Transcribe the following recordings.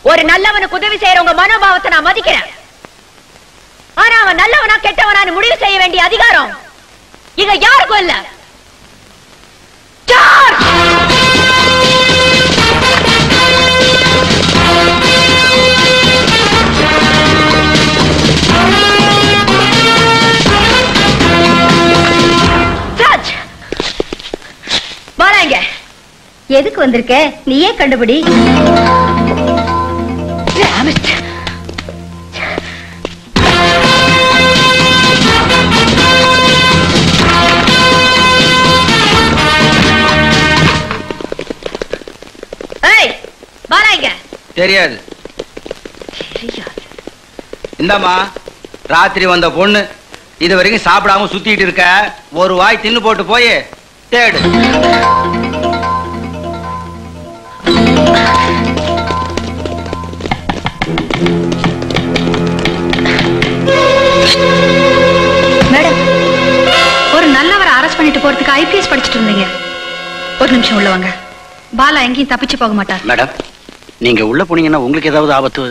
ஒரு நல்லவனுக்கு உதவி செய்யறவங்க மனோபாவத்தை நான் மதிக்கிறேன் ஆனா அவன் நல்லவனா கெட்டவனான்னு முடிவு செய்ய வேண்டிய அதிகாரம் இங்க யாருக்கும் இல்ல ஜார்ஜ் ஜார்ஜ் வாடா இங்க எதுக்கு வந்திருக்க நீயே கண்டுபிடி Damn it. ஏய் வாடா இங்க தெரியாது தெரியாது இந்தாம்மா ராத்திரி வந்த பொண்ணு இது வரைக்கும் சாப்பிடாம சுத்திட்டு இருக்க ஒரு வாய் தின்னு போட்டு போய் தேடு மேடம் ஒரு நல்லவரை அரெஸ்ட் பண்ணிட்டு போறதுக்கு ஐபிஎஸ் படிச்சுட்டு இருந்தீங்க ஒரு நிமிஷம் உள்ள வாங்க பாலா எங்கேயும் தப்பிச்சு போக மாட்டார் மேடம் நீங்க உள்ள போனீங்கன்னா உங்களுக்கு ஏதாவது ஆபத்து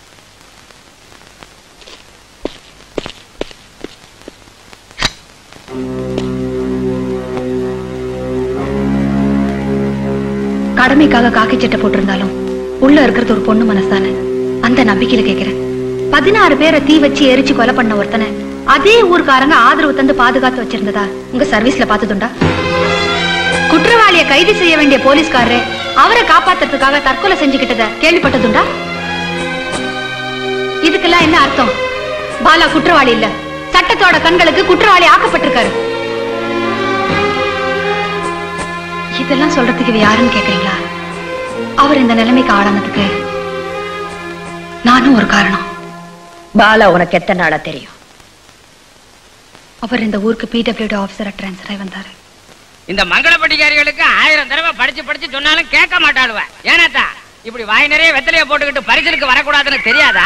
கடமைக்காக காக்கி சட்டை போட்டிருந்தாலும் உள்ள இருக்கிறது ஒரு பொண்ணு மனசான அந்த நம்பிக்கையில கேக்குறேன் பதினாறு பேரை தீ வச்சு எரிச்சு கொலை பண்ண ஒருத்தனை அதே ஊர்க்காரங்க ஆதரவு தந்து பாதுகாத்து வச்சிருந்ததா உங்க சர்வீஸ்ல பார்த்ததுண்டா குற்றவாளியை கைது செய்ய வேண்டிய போலீஸ்காரரு அவரை காப்பாத்துறதுக்காக தற்கொலை செஞ்சுக்கிட்டத கேள்விப்பட்டதுண்டா இதுக்கெல்லாம் என்ன அர்த்தம் பாலா குற்றவாளி இல்ல சட்டத்தோட கண்களுக்கு குற்றவாளி ஆக்கப்பட்டிருக்காரு இதெல்லாம் சொல்றதுக்கு இவ யாருன்னு கேக்குறீங்களா அவர் இந்த நிலைமைக்கு ஆளானதுக்கு நானும் ஒரு காரணம் பாலா உனக்கு எத்தனை நாளா தெரியும் அவர் இந்த ஊருக்கு பிடபிள்யூடி ஆபீசரா டிரான்ஸ்ஃபர் ஆகி வந்தாரு இந்த மங்களப்பட்டிக்காரிகளுக்கு ஆயிரம் தடவை படிச்சு படிச்சு சொன்னாலும் கேட்க மாட்டாளுவ ஏனாத்தா இப்படி வாய் நிறைய வெத்தலைய போட்டுக்கிட்டு பரிசலுக்கு வரக்கூடாதுன்னு தெரியாதா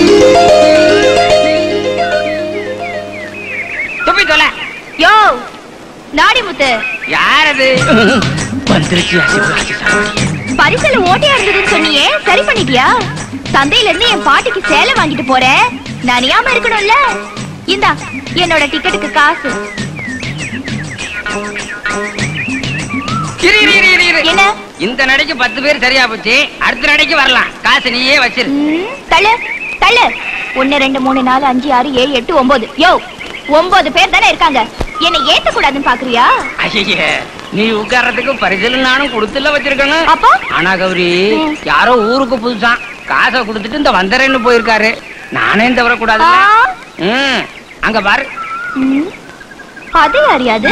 துப்பி தொலை யோ நாடி முத்து யார் அது பரிசல ஓட்டையா இருந்ததுன்னு சொன்னியே சரி பண்ணிட்டியா சந்தையில இருந்து என் பாட்டிக்கு சேலை வாங்கிட்டு போறேன் நனியாம இருக்கணும்ல இந்தா என்னோட டிக்கெட்டுக்கு காசு இரு, இரு, இரு, இரு, இரு. என்ன இந்த நடைக்கு பத்து பேர் சரியா போச்சு அடுத்த நடைக்கு வரலாம் காசு நீயே வச்சிரு ம், தள்ளு தள்ளு ஒன்னு ரெண்டு மூணு நாலு அஞ்சு ஆறு ஏழு எட்டு ஒன்பது யோ ஒன்பது பேர் தானே இருக்காங்க என்னை ஏத்த கூடாதுன்னு பாக்குறியா ஐயே நீ உட்கார்றதுக்கு பரிசல் நானும் கொடுத்துல வச்சிருக்கணும் அப்போ? ஆனா கௌரி ம். யாரோ ஊருக்கு புதுசான் காசை கொடுத்துட்டு இந்த வந்தரேன்னு போயிருக்காரு நானே இந்த வரக்கூடாது ஆ, ம் அங்க பாரு ம். அது யாரியாது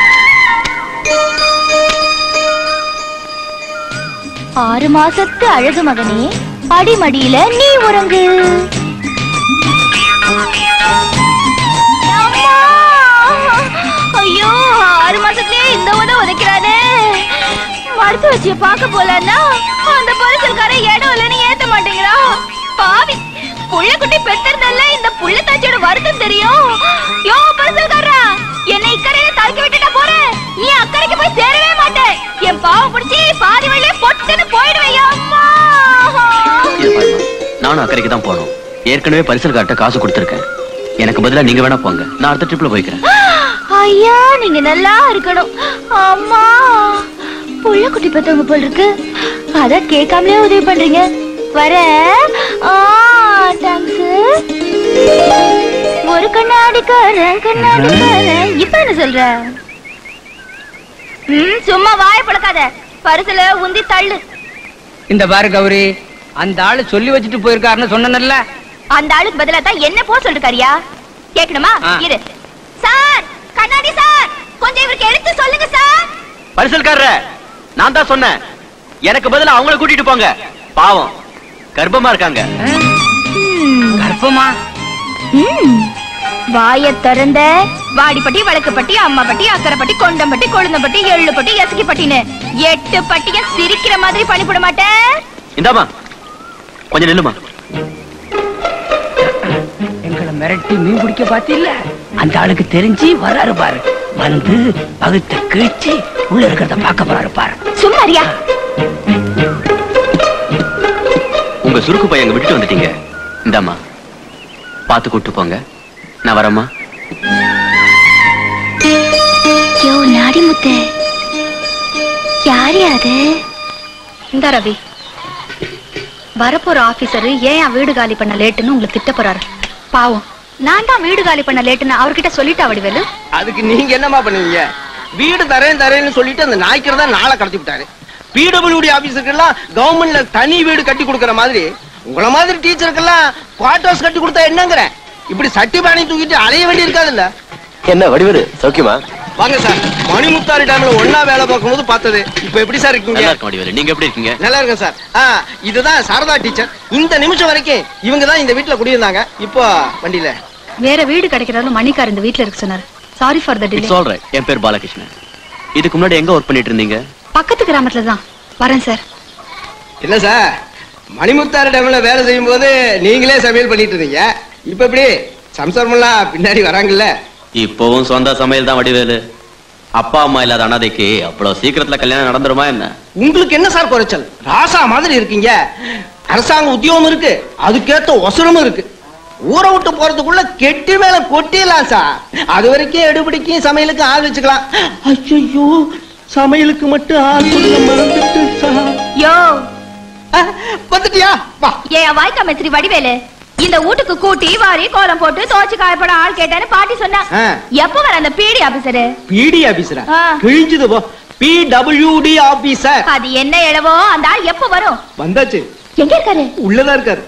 ஆறு மாசத்து அழகு மகனே அடிமடியில நீ உறங்கு அம்மா! ஐயோ ஆறு மாசத்துலயே இந்த உத உதைக்கிறானே மருத்துவ வச்சிய பார்க்க போலன்னா அந்த பரிசல்காரன் இடம் இல்லைன்னு ஏத்த மாட்டேங்கிறான் பாவி புள்ள குட்டி பெத்திருந்தல்ல இந்த புள்ள தாச்சியோட வருத்தம் தெரியும் யோ பரிசல்காரா என்னை இக்கரையில தள்க்கி விட்டுட்டா போறேன் நீ அக்கறைக்கு போய் சேரவே மாட்டே என் பாவ பிடிச்சி பாதி வழியே பொட்டுன்னு போயிடுவையா அம்மா இது பாருமா நானும் அக்கறைக்கு தான் போகணும் ஏற்கனவே பரிசல் காட்ட காசு கொடுத்துருக்கேன் எனக்கு பதிலா நீங்க வேணா போங்க நான் அடுத்த ட்ரிப்ல போய்க்கிறேன் ஐயா நீங்க நல்லா இருக்கணும் அம்மா புள்ள குட்டி பெத்தவங்க போல் இருக்கு அத கேட்காமலே உதவி பண்றீங்க வர தேங்க்ஸ் ஒரு கண்ணாடிக்காரன் கண்ணாடிக்காரன் இப்ப என்ன சொல்ற ம் சும்மா வாய பழக்காத பரிசுல உந்தி தள்ளு இந்த பாரு கௌரி அந்த ஆளு சொல்லி வச்சுட்டு போயிருக்காருன்னு சொன்னேன்ல அந்த ஆளுக்கு பதிலா தான் என்ன போ சொல்லிருக்காரியா கேக்கணுமா ஆ. இரு சார் கண்ணாடி சார் கொஞ்சம் இவருக்கு எடுத்து சொல்லுங்க சார் பரிசல்காரர நான் தான் சொன்னேன் எனக்கு பதிலா அவங்கள கூட்டிட்டு போங்க பாவம் கர்ப்பமா இருக்காங்க கர்ப்பமா ம். வாய திறந்த வாடிப்பட்டி வழக்குப்பட்டி அம்மாப்பட்டி அக்கரைப்பட்டி கொண்டம்பட்டி கொழுந்தம்பட்டி எள்ளுப்பட்டி எசக்கிப்பட்டின்னு எட்டு பட்டிய சிரிக்கிற மாதிரி பண்ணிவிட மாட்டேன் இந்தாமா கொஞ்சம் நில்லுமா எங்களை மிரட்டி மீன் பிடிக்க பாத்தில்ல அந்த ஆளுக்கு தெரிஞ்சு வராரு பாரு வந்து பகுத்த கிழிச்சு உள்ள இருக்கிறத பார்க்க போறாரு பாரு சும்மாரியா உங்க உங்க சுருக்கு பையன் அங்க விட்டுட்டு வந்துட்டீங்க இந்தாம்மா பார்த்து கூட்டு போங்க நான் வரேம்மா யோ நாடி முத்து யாரு அது இந்த ரவி வரப்போற ஆபீசர் ஏன் என் வீடு காலி பண்ண லேட்டுன்னு உங்களுக்கு திட்ட போறாரு பாவம் நான் தான் வீடு காலி பண்ண லேட்டுன்னு அவர்கிட்ட சொல்லிட்டா வடிவேலு அதுக்கு நீங்க என்னமா பண்ணுவீங்க வீடு தரேன் தரேன்னு சொல்லிட்டு அந்த நாய்க்கர் தான் நாளை கடத்தி விட்டாரு பிடபிள்யூடி ஆபீஸுக்கெல்லாம் கவர்மெண்ட்ல தனி வீடு கட்டி கொடுக்கற மாதிரி உங்கள மாதிரி டீச்சருக்கெல்லாம் குவார்டர்ஸ் கட்டி கொடுத்தா என்னங்கிற இப்படி சட்டி பானை தூக்கிட்டு அலைய வேண்டி இருக்காதுல்ல என்ன வடிவரு சௌக்கியமா வாங்க சார் மணிமுத்தாரி டேம்ல ஒன்னா வேலை பார்க்கும்போது பார்த்தது இப்ப எப்படி சார் இருக்கீங்க நல்லா இருக்க வடிவேலு நீங்க எப்படி இருக்கீங்க நல்லா இருக்கேன் சார் ஆ இதுதான் சாரதா டீச்சர் இந்த நிமிஷம் வரைக்கும் இவங்க தான் இந்த வீட்டுல குடியிருந்தாங்க இப்போ வண்டியில வேற வீடு கிடைக்கிறதாலும் மணிக்கார் இந்த வீட்ல இருக்கு சொன்னாரு sorry for the delay it's all right என் பேர் பாலகிருஷ்ணன் இதுக்கு முன்னாடி எங்க ஒர்க் பண்ணிட்டு இருந்தீங்க பக்கத்து கிராமத்துல தான் வரேன் சார் இல்ல சார் மணிமுத்தாறு டேம்ல வேலை செய்யும் போது நீங்களே சமையல் பண்ணிட்டு இருந்தீங்க இப்ப எப்படி சம்சாரமெல்லாம் பின்னாடி வராங்கல்ல இப்பவும் சொந்த சமையல் தான் வடிவேலு அப்பா அம்மா இல்லாத அனாதைக்கு அவ்வளவு சீக்கிரத்துல கல்யாணம் நடந்துருமா என்ன உங்களுக்கு என்ன சார் குறைச்சல் ராசா மாதிரி இருக்கீங்க அரசாங்க உத்தியோகம் இருக்கு அதுக்கேத்த ஒசரமும் இருக்கு ஊரை விட்டு போறதுக்குள்ள கெட்டி மேல கொட்டிடலாம் சார் அது வரைக்கும் எடுபிடிக்கு சமையலுக்கு ஆள் வச்சுக்கலாம் ஐயோ சமையலுக்கு மட்டும் ஆள் கொடுக்க மறந்துட்டு சார் யோ ஆ, வந்துட்டியா வா ஏன் வாய்க்கா மேஸ்திரி வடிவேலு இந்த வீட்டுக்கு கூட்டி வாரி கோலம் போட்டு தோச்சு காயப்பட ஆள் கேட்டேன்னு பாட்டி சொன்னா ஆ. எப்ப வர அந்த பீடி ஆபீசரு பிடி ஆபீசரா ஆ. கிழிஞ்சது போ பிடபிள்யூடி ஆபீசர் அது என்ன இளவோ அந்த ஆள் எப்ப வரும் வந்தாச்சு எங்க இருக்காரு உள்ளதா இருக்காரு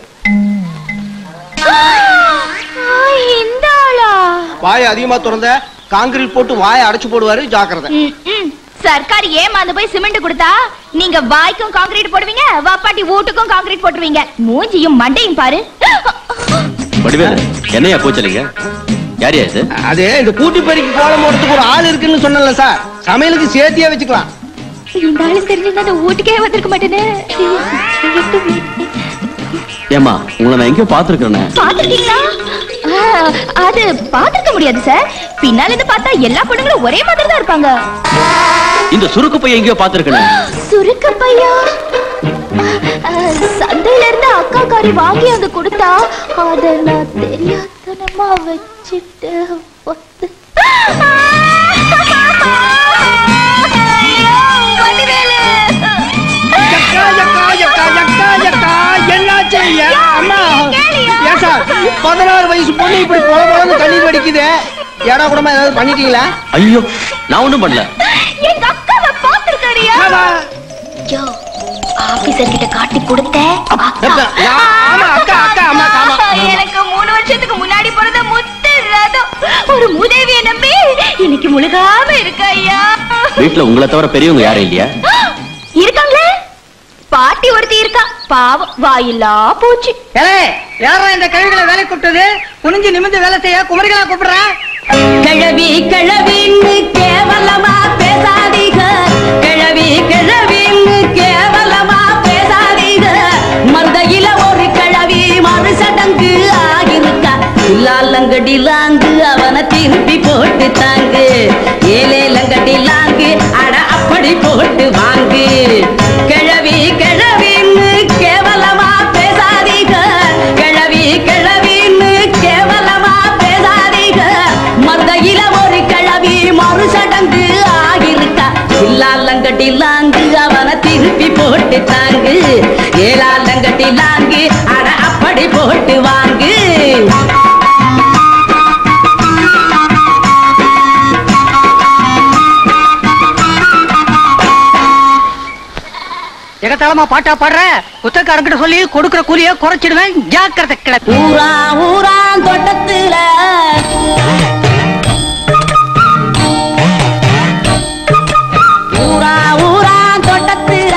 ஆ, இந்த ஆளா வாயை அதிகமா திறந்த காங்கிரீட் போட்டு வாயை அடைச்சு போடுவாரு ஜாக்கிரதை ம், ம். சர்க்கார் ஏமாந்து போய் சிமெண்ட் கொடுத்தா நீங்க வாய்க்கும் காங்கிரீட் போடுவீங்க வாப்பாட்டி வீட்டுக்கும் காங்கிரீட் போட்டுருவீங்க மூஞ்சியும் மண்டையும் பாரு வடிவேலு என்னையா கூச்சலிங்க யாரியா இது அது இந்த கூட்டி பெருக்கி கோலம் போடுறதுக்கு ஒரு ஆள் இருக்குன்னு சொன்னல சார் சமையலுக்கு சேர்த்தியா வச்சுக்கலாம் இந்த ஆளு தெரிஞ்சிருந்தா அந்த வீட்டுக்கே வந்திருக்க மாட்டேனே ஏமா உங்களை நான் எங்கேயோ பாத்துருக்கேன் பாத்திருக்கீங்களா ஆ, அது பாத்திருக்க முடியாது சார் பின்னால இருந்து பார்த்தா எல்லா பொண்ணுங்களும் ஒரே மாதிரி தான் இருப்பாங்க இந்த சுருக்கு பையன் எங்கேயோ பாத்துருக்கேன் சுருக்க பையா ஆ, சந்தையில இருந்து அக்கா காரி வாங்கி வந்து கொடுத்தா அத நான் தெரியாதனமா வச்சுட்டு வந்து ஐயோ, வடிவேலு. என்னாச்சு அம்மா கேளியா? ஏன் சார் பதினாறு வயசு பொண்ணு இப்படி பொல பொலன்னு கண்ணீர் வடிக்குது ஏடா கூடமா ஏதாவது பண்ணிட்டீங்களா ஐயோ நான் ஒண்ணும் பண்ணல எங்க அக்காவை பாத்திருக்காரியா யோ ஆபீசர் கிட்ட காட்டி கொடுத்த அக்கா, யா, ஆமா, அக்கா, அக்கா, ஆமா, ஆமா. எனக்கு மூணு வருஷத்துக்கு முன்னாடி பிறந்த முத்து ரதம் ஒரு மூதேவிய நம்பி இன்னைக்கு முழுகாம இருக்க ஐயா வீட்டுல உங்களை தவிர பெரியவங்க யாரும் இல்லையா இருக்காங்களே பாட்டி ஒருத்தி இருக்கா பாவம் வாயில்லா பூச்சி யாரா இந்த கழுவிகளை வேலை கூப்பிட்டது குனிஞ்சு நிமிந்து வேலை செய்ய குமரிகளா கூப்பிடுறேன் கிழவி கிழவின்னு கேவலமா பேசாதீக கிழவி கிழவின்னு கேவலமா பேசாதீக மருதையில ஒரு கிழவி மறு சடங்கு ஆகிருக்கா இல்லாலங்கடி லாங்கு அவனை திருப்பி போட்டு தாங்கு ஏலேலங்கடி லாங்கு அட அப்படி போட்டு வாங்கு கிழவி கிழவின்னு கேவலமா பேசாதீக கிழவி கிழவின்னு கேவலமா பேசாதீக மருதையில ஒரு கிழவி மறு சடங்கு ஆகிருக்கா இல்லாலங்கட்டி லாங்கு அவனை திருப்பி போட்டு தாங்கு ஏலாலங்கட்டி லாங்கு அட அப்படி போட்டு வாங்கு எகத்தாளமா பாட்டா பாடுற புத்தக்காரங்கிட்ட சொல்லி கொடுக்கிற கூலிய குறைச்சிடுவேன் ஜாக்கிரதை கிளப்பி ஊரா ஊரா தோட்டத்துல ஊரா ஊரா தோட்டத்துல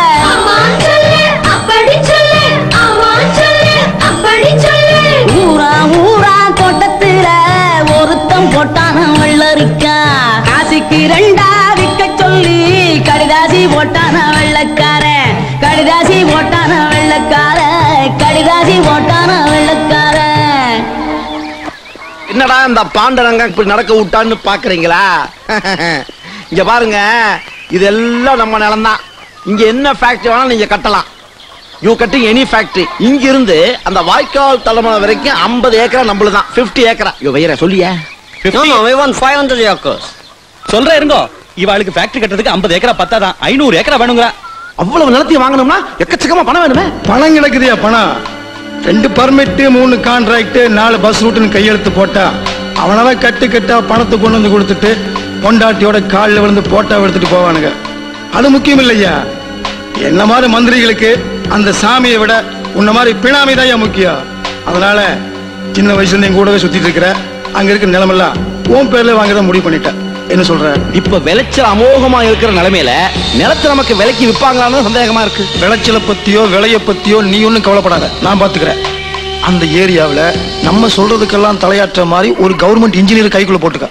ஊரா ஊரா தோட்டத்துல ஒருத்தம் போட்டான வெள்ளரிக்கா காசிக்கு ரெண்டா விக்க சொல்லி கடிதாசி போட்டான வெள்ளக்காரன் கடிதாசி போட்டான வெள்ளக்காரன் கடிதாசி போட்டான வெள்ளக்காரன் என்னடா இந்த பாண்டரங்க இப்படி நடக்க விட்டான்னு பாக்குறீங்களா இங்க பாருங்க இதெல்லாம் நம்ம நிலம்தான் இங்க என்ன ஃபேக்டரி வேணாலும் நீங்க கட்டலாம் யூ கட்டிங் எனி ஃபேக்டரி இங்க இருந்து அந்த வாய்க்கால் தலைமலை வரைக்கும் 50 ஏக்கரா நம்மளுதான் 50 ஏக்கரா யோ வையற சொல்லியா ஃபைவ் ஹண்ட்ரட் ஏக்கர்ஸ் சொல்றேன் இருங்கோ இவாளுக்கு ஃபேக்டரி கட்டுறதுக்கு 50 ஏக்கரா பத்தாதான் ஐநூறு ஏக்கரா வேணுங்கிறா அவ்வளவு நிலத்தையும் வாங்கணும்னா எக்கச்சக்கமா பணம் வேணுமே பணம் கிடக்குதியா பணம் ரெண்டு பர்மிட் மூணு கான்ட்ராக்ட் நாலு பஸ் ரூட்டுன்னு கையெழுத்து போட்டா அவனவன் கட்டு கட்டா பணத்தை கொண்டு வந்து கொடுத்துட்டு பொண்டாட்டியோட காலில் விழுந்து போட்டோ எடுத்துட்டு போவானுங்க அது முக்கியம் இல்லையா என்ன மாதிரி மந்திரிகளுக்கு அந்த சாமியை விட உன்ன மாதிரி பிணாமி தான் முக்கியம் அதனால சின்ன வயசுல இருந்து எங்க கூடவே சுத்திட்டு இருக்கிற அங்க இருக்கிற நிலமெல்லாம் உன் பேர்ல வாங்கதான் முடிவு பண்ணிட்டேன் என்ன சொல்ற இப்ப விளைச்சல் அமோகமா இருக்கிற நிலைமையில நிலத்தை நமக்கு விலைக்கு விற்பாங்களான்னு சந்தேகமா இருக்கு விளைச்சலை பத்தியோ விலைய பத்தியோ நீ ஒன்றும் கவலைப்படாத நான் பாத்துக்கிறேன் அந்த ஏரியாவுல நம்ம சொல்றதுக்கெல்லாம் தலையாற்ற மாதிரி ஒரு கவர்மெண்ட் இன்ஜினியர் கைக்குள்ள போட்டுக்க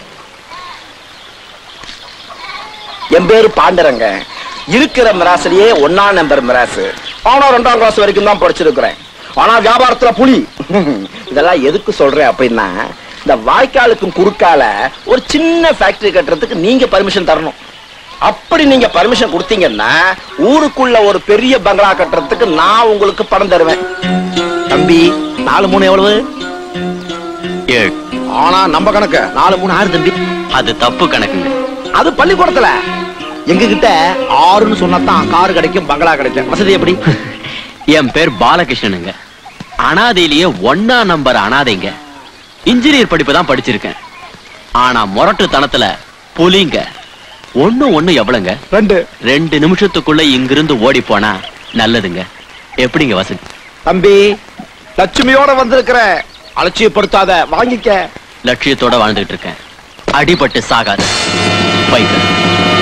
என் பேரு பாண்டரங்க இருக்கிற மிராசிலேயே ஒன்னா நம்பர் மிராசு ஆனா ரெண்டாம் கிளாஸ் வரைக்கும் தான் படிச்சிருக்கிறேன் ஆனா வியாபாரத்துல புலி இதெல்லாம் எதுக்கு சொல்றேன் அப்படின்னா இந்த வாய்க்காலுக்கும் குறுக்கால ஒரு சின்ன ஃபேக்டரி கட்டுறதுக்கு நீங்க பர்மிஷன் தரணும் அப்படி நீங்க பர்மிஷன் கொடுத்தீங்கன்னா ஊருக்குள்ள ஒரு பெரிய பங்களா கட்டுறதுக்கு நான் உங்களுக்கு பணம் தருவேன் தம்பி நாலு மூணு எவ்வளவு ஏழு ஆனா நம்ம கணக்கு நாலு மூணு ஆறு தம்பி அது தப்பு கணக்குங்க அது பள்ளிக்கூடத்துல எங்க கிட்ட ஆறுன்னு சொன்னாதான் கார் கிடைக்கும் பங்களா கிடைக்கும் வசதி எப்படி என் பேர் பாலகிருஷ்ணனுங்க அனாதையிலேயே ஒன்னா நம்பர் அனாதைங்க இன்ஜினியர் படிப்பு தான் படிச்சிருக்கேன் ஆனா முரட்டுத்தனத்துல புலிங்க ஒண்ணு ஒண்ணு எவ்வளவுங்க ரெண்டு ரெண்டு நிமிஷத்துக்குள்ள இங்கிருந்து ஓடி போனா நல்லதுங்க எப்படிங்க வசதி தம்பி லட்சுமியோட வந்திருக்கிற அலட்சியப்படுத்தாத வாங்கிக்க லட்சியத்தோட வாழ்ந்துட்டு இருக்கேன் அடிபட்டு சாகாத பைக்கர்